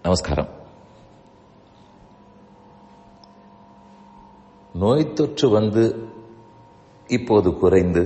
நமஸ்காரம் நோய் தொற்று வந்து இப்போது குறைந்து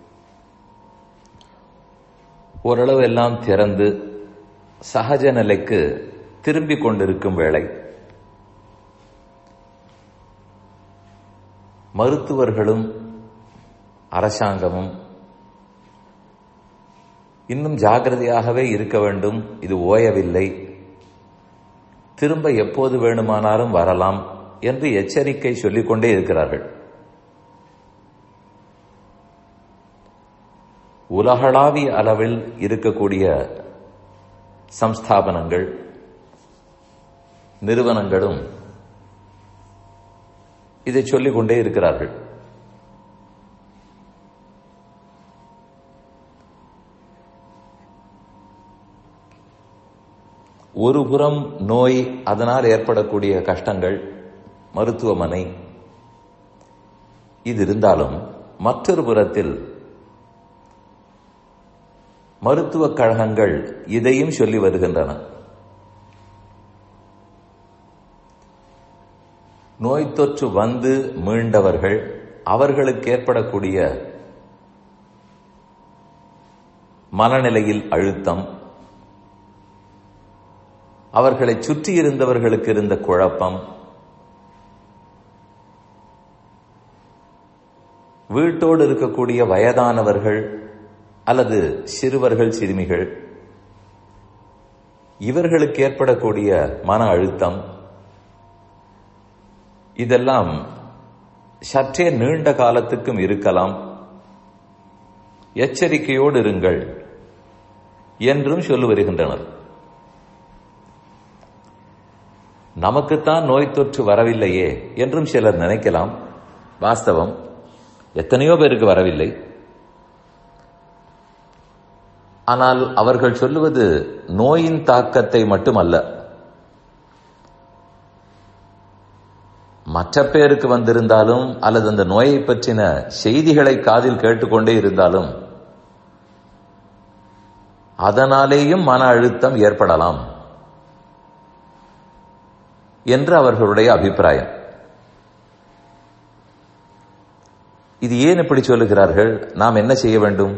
ஓரளவு எல்லாம் திறந்து சகஜ நிலைக்கு திரும்பிக் கொண்டிருக்கும் வேளை மருத்துவர்களும் அரசாங்கமும் இன்னும் ஜாகிரதையாகவே இருக்க வேண்டும் இது ஓயவில்லை திரும்ப எப்போது வேணுமானாலும் வரலாம் என்று எச்சரிக்கை சொல்லிக்கொண்டே இருக்கிறார்கள் உலகளாவிய அளவில் இருக்கக்கூடிய சம்ஸ்தாபனங்கள் நிறுவனங்களும் இதை சொல்லிக் கொண்டே இருக்கிறார்கள் ஒரு புறம் நோய் அதனால் ஏற்படக்கூடிய கஷ்டங்கள் மருத்துவமனை இது இருந்தாலும் மற்றொரு புறத்தில் மருத்துவக் கழகங்கள் இதையும் சொல்லி வருகின்றன நோய் தொற்று வந்து மீண்டவர்கள் அவர்களுக்கு ஏற்படக்கூடிய மனநிலையில் அழுத்தம் அவர்களை சுற்றி இருந்தவர்களுக்கு இருந்த குழப்பம் வீட்டோடு இருக்கக்கூடிய வயதானவர்கள் அல்லது சிறுவர்கள் சிறுமிகள் இவர்களுக்கு ஏற்படக்கூடிய மன அழுத்தம் இதெல்லாம் சற்றே நீண்ட காலத்துக்கும் இருக்கலாம் எச்சரிக்கையோடு இருங்கள் என்றும் சொல்லி வருகின்றனர் நமக்குத்தான் நோய் தொற்று வரவில்லையே என்றும் சிலர் நினைக்கலாம் வாஸ்தவம் எத்தனையோ பேருக்கு வரவில்லை ஆனால் அவர்கள் சொல்லுவது நோயின் தாக்கத்தை மட்டுமல்ல மற்ற பேருக்கு வந்திருந்தாலும் அல்லது அந்த நோயை பற்றின செய்திகளை காதில் கேட்டுக்கொண்டே இருந்தாலும் அதனாலேயும் மன அழுத்தம் ஏற்படலாம் என்று அவர்களுடைய அபிப்பிராயம் இது ஏன் இப்படி சொல்லுகிறார்கள் நாம் என்ன செய்ய வேண்டும்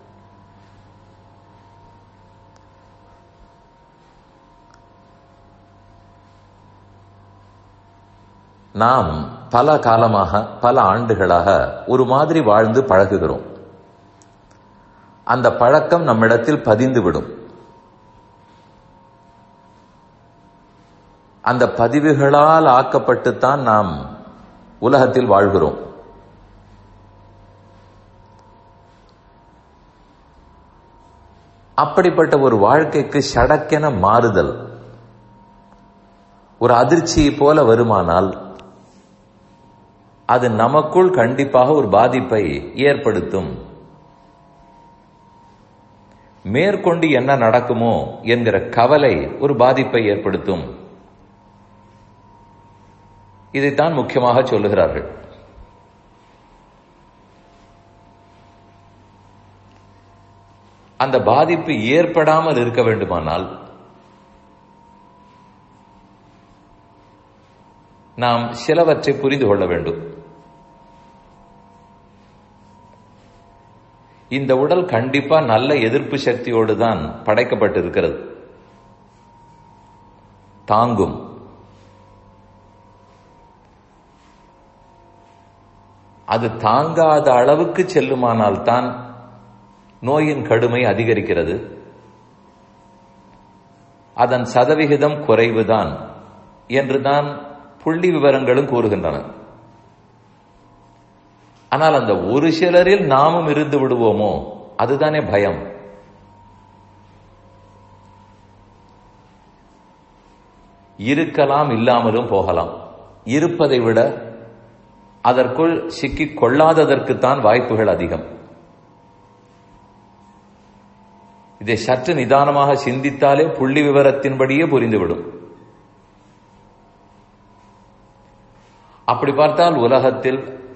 நாம் பல காலமாக பல ஆண்டுகளாக ஒரு மாதிரி வாழ்ந்து பழகுகிறோம் அந்த பழக்கம் நம்மிடத்தில் பதிந்துவிடும் அந்த பதிவுகளால் ஆக்கப்பட்டுத்தான் நாம் உலகத்தில் வாழ்கிறோம் அப்படிப்பட்ட ஒரு வாழ்க்கைக்கு சடக்கென மாறுதல் ஒரு அதிர்ச்சியை போல வருமானால் அது நமக்குள் கண்டிப்பாக ஒரு பாதிப்பை ஏற்படுத்தும் மேற்கொண்டு என்ன நடக்குமோ என்கிற கவலை ஒரு பாதிப்பை ஏற்படுத்தும் இதைத்தான் முக்கியமாக சொல்லுகிறார்கள் அந்த பாதிப்பு ஏற்படாமல் இருக்க வேண்டுமானால் நாம் சிலவற்றை புரிந்து கொள்ள வேண்டும் இந்த உடல் கண்டிப்பா நல்ல எதிர்ப்பு சக்தியோடு தான் படைக்கப்பட்டிருக்கிறது தாங்கும் அது தாங்காத அளவுக்கு செல்லுமானால் தான் நோயின் கடுமை அதிகரிக்கிறது அதன் சதவிகிதம் குறைவுதான் என்றுதான் புள்ளி விவரங்களும் கூறுகின்றன ஆனால் அந்த ஒரு சிலரில் நாமும் இருந்து விடுவோமோ அதுதானே பயம் இருக்கலாம் இல்லாமலும் போகலாம் இருப்பதை விட அதற்குள் சிக்கிக் கொள்ளாததற்குத்தான் வாய்ப்புகள் அதிகம் இதை சற்று நிதானமாக சிந்தித்தாலே புள்ளி விவரத்தின்படியே புரிந்துவிடும் அப்படி பார்த்தால் உலகத்தில்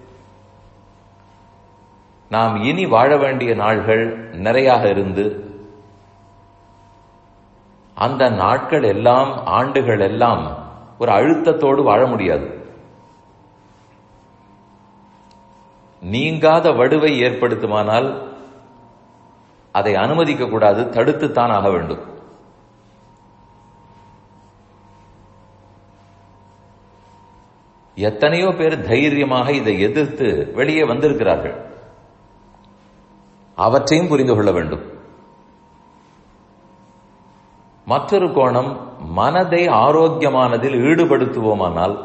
நாம் இனி வாழ வேண்டிய நாள்கள் நிறையாக இருந்து அந்த நாட்கள் எல்லாம் ஆண்டுகள் எல்லாம் ஒரு அழுத்தத்தோடு வாழ முடியாது நீங்காத வடுவை ஏற்படுத்துமானால் அதை அனுமதிக்க கூடாது தடுத்துத்தான் ஆக வேண்டும் எத்தனையோ பேர் தைரியமாக இதை எதிர்த்து வெளியே வந்திருக்கிறார்கள் அவற்றையும் புரிந்து கொள்ள வேண்டும் மற்றொரு கோணம் மனதை ஆரோக்கியமானதில் ஈடுபடுத்துவோமானால்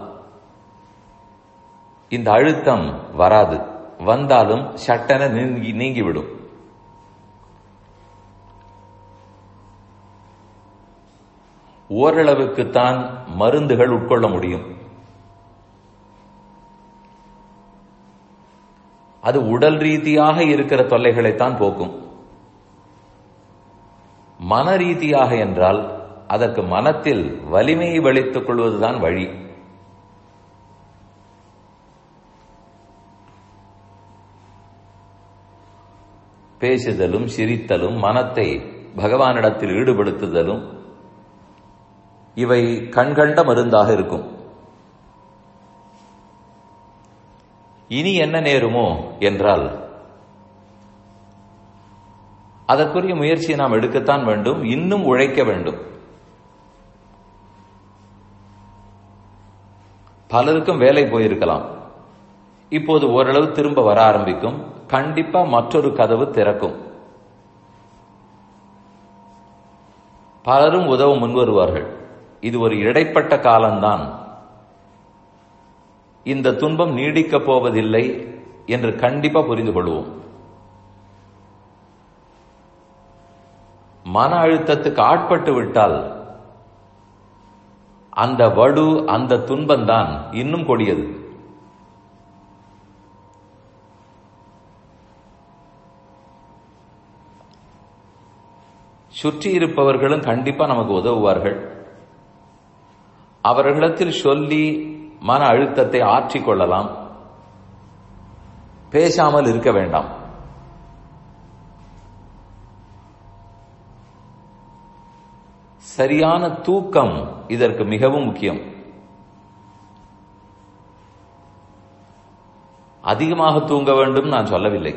இந்த அழுத்தம் வராது வந்தாலும் சட்டென நீங்கி நீங்கிவிடும் ஓரளவுக்குத்தான் மருந்துகள் உட்கொள்ள முடியும் அது உடல் ரீதியாக இருக்கிற தொல்லைகளைத்தான் போக்கும் மன ரீதியாக என்றால் அதற்கு மனத்தில் வலிமையை வலித்துக் கொள்வதுதான் வழி பேசுதலும் சிரித்தலும் மனத்தை பகவானிடத்தில் ஈடுபடுத்துதலும் இவை கண்கண்ட மருந்தாக இருக்கும் இனி என்ன நேருமோ என்றால் அதற்குரிய முயற்சியை நாம் எடுக்கத்தான் வேண்டும் இன்னும் உழைக்க வேண்டும் பலருக்கும் வேலை போயிருக்கலாம் இப்போது ஓரளவு திரும்ப வர ஆரம்பிக்கும் கண்டிப்பா மற்றொரு கதவு திறக்கும் பலரும் உதவ முன்வருவார்கள் இது ஒரு இடைப்பட்ட காலம்தான் இந்த துன்பம் நீடிக்கப் போவதில்லை என்று கண்டிப்பா புரிந்து கொள்வோம் மன அழுத்தத்துக்கு ஆட்பட்டு விட்டால் அந்த வடு அந்த துன்பம்தான் இன்னும் கொடியது சுற்றி இருப்பவர்களும் கண்டிப்பா நமக்கு உதவுவார்கள் அவர்களிடத்தில் சொல்லி மன அழுத்தத்தை ஆற்றிக் கொள்ளலாம் பேசாமல் இருக்க வேண்டாம் சரியான தூக்கம் இதற்கு மிகவும் முக்கியம் அதிகமாக தூங்க வேண்டும் நான் சொல்லவில்லை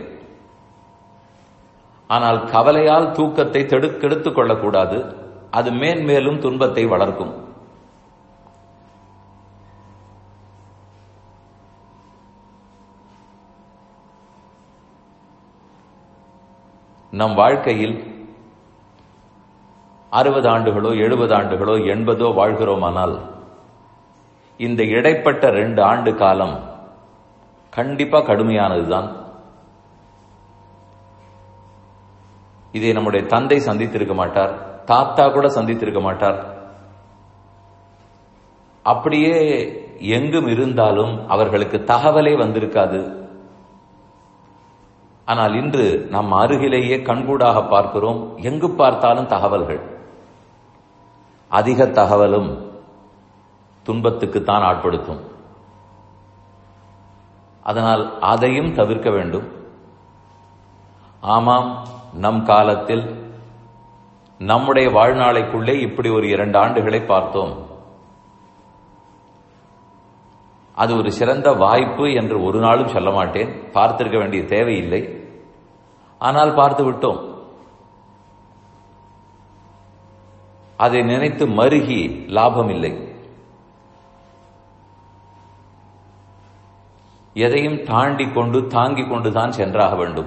ஆனால் கவலையால் தூக்கத்தை கெடுத்துக் கொள்ளக்கூடாது அது மேன்மேலும் துன்பத்தை வளர்க்கும் நம் வாழ்க்கையில் அறுபது ஆண்டுகளோ எழுபது ஆண்டுகளோ எண்பதோ வாழ்கிறோமானால் இந்த இடைப்பட்ட ரெண்டு ஆண்டு காலம் கண்டிப்பா கடுமையானதுதான் இதை நம்முடைய தந்தை சந்தித்திருக்க மாட்டார் தாத்தா கூட சந்தித்திருக்க மாட்டார் அப்படியே எங்கும் இருந்தாலும் அவர்களுக்கு தகவலே வந்திருக்காது ஆனால் இன்று நம் அருகிலேயே கண்கூடாக பார்க்கிறோம் எங்கு பார்த்தாலும் தகவல்கள் அதிக தகவலும் துன்பத்துக்குத்தான் ஆட்படுத்தும் அதனால் அதையும் தவிர்க்க வேண்டும் ஆமாம் நம் காலத்தில் நம்முடைய வாழ்நாளைக்குள்ளே இப்படி ஒரு இரண்டு ஆண்டுகளை பார்த்தோம் அது ஒரு சிறந்த வாய்ப்பு என்று ஒரு நாளும் சொல்ல மாட்டேன் பார்த்திருக்க வேண்டிய தேவையில்லை ஆனால் பார்த்து விட்டோம் அதை நினைத்து மருகி லாபம் இல்லை எதையும் தாண்டி கொண்டு தாங்கிக் கொண்டுதான் சென்றாக வேண்டும்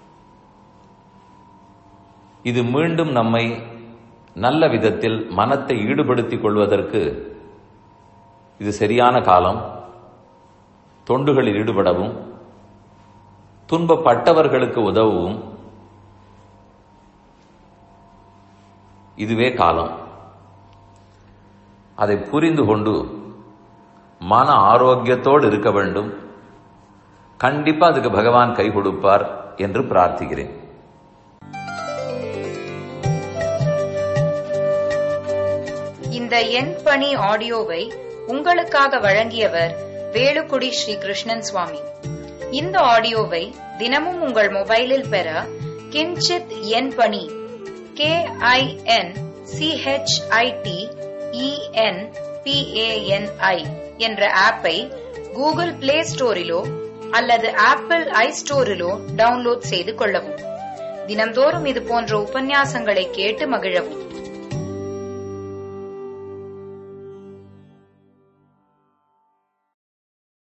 இது மீண்டும் நம்மை நல்ல விதத்தில் மனத்தை ஈடுபடுத்திக் கொள்வதற்கு இது சரியான காலம் தொண்டுகளில் ஈடுபடவும் துன்பப்பட்டவர்களுக்கு உதவவும் இதுவே காலம் அதை புரிந்து கொண்டு மன ஆரோக்கியத்தோடு இருக்க வேண்டும் கண்டிப்பா அதுக்கு பகவான் கை கொடுப்பார் என்று பிரார்த்திக்கிறேன் இந்த எண் பணி ஆடியோவை உங்களுக்காக வழங்கியவர் வேலுக்குடி ஸ்ரீ கிருஷ்ணன் சுவாமி இந்த ஆடியோவை தினமும் உங்கள் மொபைலில் பெற கிஞ்சித் எண் பணி கே ஐ என் சிஹெச்ஐடி இஎன் பிஏஎன்ஐ என்ற ஆப்பை கூகுள் பிளே ஸ்டோரிலோ அல்லது ஆப்பிள் ஐ ஸ்டோரிலோ டவுன்லோட் செய்து கொள்ளவும் தினம்தோறும் இது போன்ற உபன்யாசங்களை கேட்டு மகிழவும்